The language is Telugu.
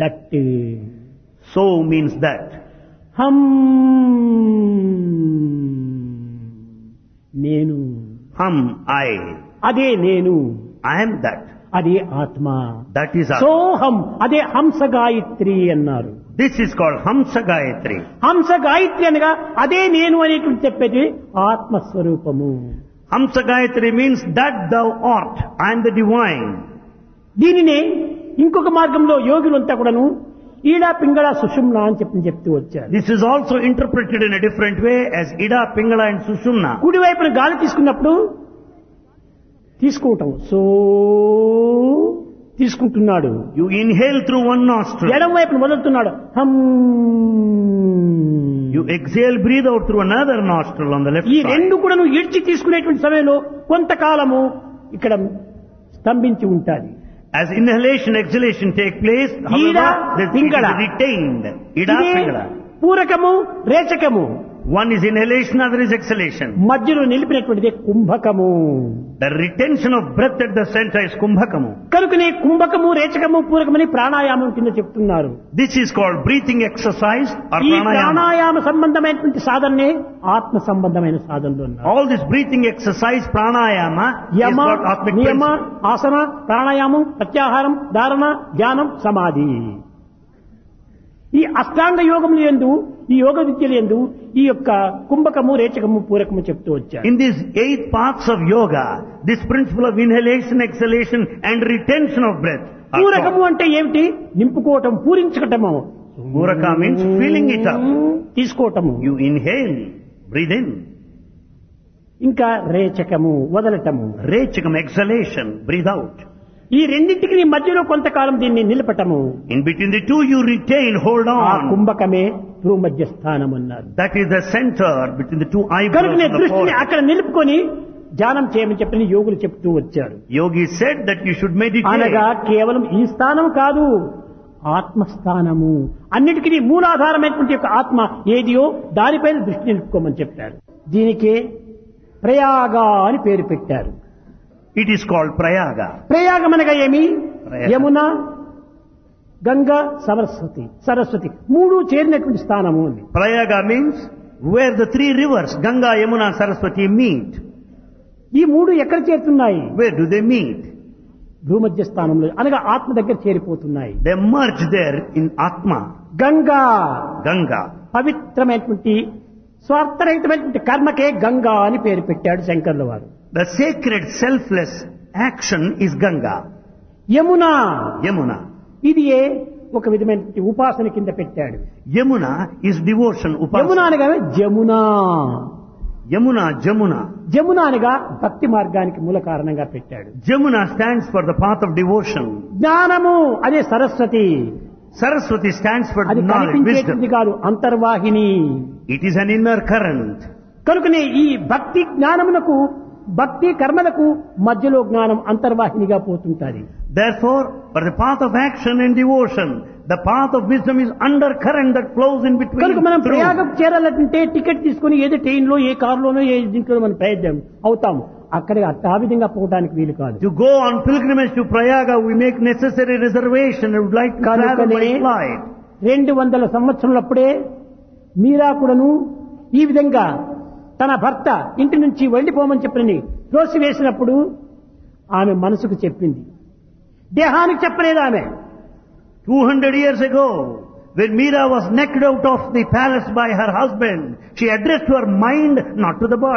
That So means that. హం నేను Hum, I. అదే నేను I am that. అదే ఆత్మ That is Atma. సోహం అదే హంస గాయత్రి అన్నారు This is called Hamsa Gayatri. హంస గాయత్రి అనగా అదే నేను అనేటువంటి చెప్పేది ఆత్మస్వరూపము Hamsa Gayatri means that thou art. I am the divine. దీనినే ఇంకొక మార్గంలో యోగులంతా కూడాను ఈడా పింగళ సుషుమ్న అని చెప్పి చెప్తూ వచ్చారు This is also interpreted in a different way as Ida, Pingala and Sushumna. కుడివైపున గాలి తీసుకున్నప్పుడు తీసుకుంటాం సో తీసుకుంటున్నాడు You inhale through one nostril. ఎడం వైపున వదులుతున్నాడు హమ్ You exhale, breathe out through another nostril on the left ఈ side. రెండు కూడా నువ్వు ఇడ్చి తీసుకునేటువంటి సమయంలో కొంతకాలము ఇక్కడ స్తంభించి ఉంటాది As inhalation, exhalation take place, however, Ida, the- it Pingala. is retained. Ida, ఇదే Pingala. పూరకము రేచకము One is inhalation, other is exhalation. మధ్యలో నిలిపినటువంటిది కుంభకము The retention of breath at the center is kumbhakamu. కనుకనే కుంభకము రేచకము పూరకమని ప్రాణాయామం కింద చెప్తున్నారు This is called breathing exercise or ఈ pranayama. ప్రాణాయామ సంబంధమైనటువంటి సాధననే ఆత్మ సంబంధమైన సాధనలు అన్నారు All this breathing exercise, pranayama, is Yama what Atmic నియమ principle. ఆసన ప్రాణాయామం ప్రత్యాహారం ధారణ ధ్యానం సమాధి ఈ అష్టాంగ యోగములు ఎందు ఈ యోగ విద్యలు ఎందు ఈ యొక్క కుంభకము రేచకము పూరకము చెప్తూ వచ్చారు In these eight paths of yoga, this principle of inhalation, exhalation and retention of breath are పూరకము taught. అంటే ఏమిటి నింపుకోవటం పూరించటము Puraka means filling it up. తీసుకోవటము You inhale, breathe in. ఇంకా రేచకము వదలటము Rechikam, exhalation, breathe out. ఈ రెండింటికి నీ మధ్యలో కొంతకాలం దీన్ని నిలపటము In between the two you retain, hold ఆ on. కుంభకమే భూమధ్య స్థానం అన్నారు That is the center between the two eyebrows కనుకనే of the దృష్టిని forehead. అక్కడ నిలుపుకొని ధ్యానం చేయమని చెప్పని యోగులు చెప్తూ వచ్చారు Yogi said that you should meditate. అనగా కేవలం ఈ స్థానం కాదు ఆత్మస్థానము అన్నిటికీ మూలాధారమైనటువంటి యొక్క ఆత్మ ఏదియో దానిపైన దృష్టి నిలుపుకోమని చెప్పారు దీనికే ప్రయాగ అని పేరు పెట్టారు It is called Prayaga. ప్రయాగం అనగా ఏమి ప్రయాగ. యమున గంగా సరస్వతి సరస్వతి మూడు చేరినటువంటి స్థానము అని Prayaga means where the three rivers, Ganga, Yamuna, Saraswati meet. ఈ మూడు ఎక్కడ చేరుతున్నాయి Where do they meet? భూమధ్య స్థానంలో అనగా ఆత్మ దగ్గర చేరిపోతున్నాయి They merge there in Atma, Ganga Ganga. పవిత్రమైనటువంటి స్వార్థరహితమైనటువంటి కర్మకే గంగా అని పేరు పెట్టాడు శంకర్ల వారు The sacred selfless action is Ganga, Yamuna Yamuna. ఇది ఏ ఒక విధమైనటువంటి ఉపాసన కింద పెట్టాడు Yamuna is devotion, Yamuna upasana. అనగా జమున Yamuna, Jamuna. జమున అనగా భక్తి మార్గానికి మూల కారణంగా పెట్టాడు Jamuna stands for the path of devotion. జ్ఞానము అదే సరస్వతి Saraswati stands for అది knowledge, కనిపించేది wisdom. కాదు అంతర్వాహిని It is an inner current. కనుకనే ఈ భక్తి జ్ఞానమునకు భక్తి కర్మలకు మధ్యలో జ్ఞానం అంతర్వాహినిగా పోతుంటాది Therefore, for the path of action and devotion, the path of wisdom is undercurrent that flows in between. కనుక మనం through. ప్రయాగం చేరాలంటే టికెట్ తీసుకుని ఏదో ట్రైన్ లో ఏ కారులోనో ఏ దీంట్లో మనం ప్రయత్నం అవుతాము అక్కడ అట్ట ఆ విధంగా పోవడానికి వీలు కాదు To go on pilgrimage to Prayaga, we make necessary reservation and would like to travel by కనుకనే flight. రెండు వందల సంవత్సరాలప్పుడే మీరా కూడాను ఈ విధంగా తన భర్త ఇంటి నుంచి వెళ్ళిపోమని చెప్పని త్రోసి వేసినప్పుడు ఆమె మనసుకు చెప్పింది దేహానికి చెప్పలేదు ఆమె 200 years ago, when Meera was knocked out of the palace by her husband, she addressed to her mind, not to the body.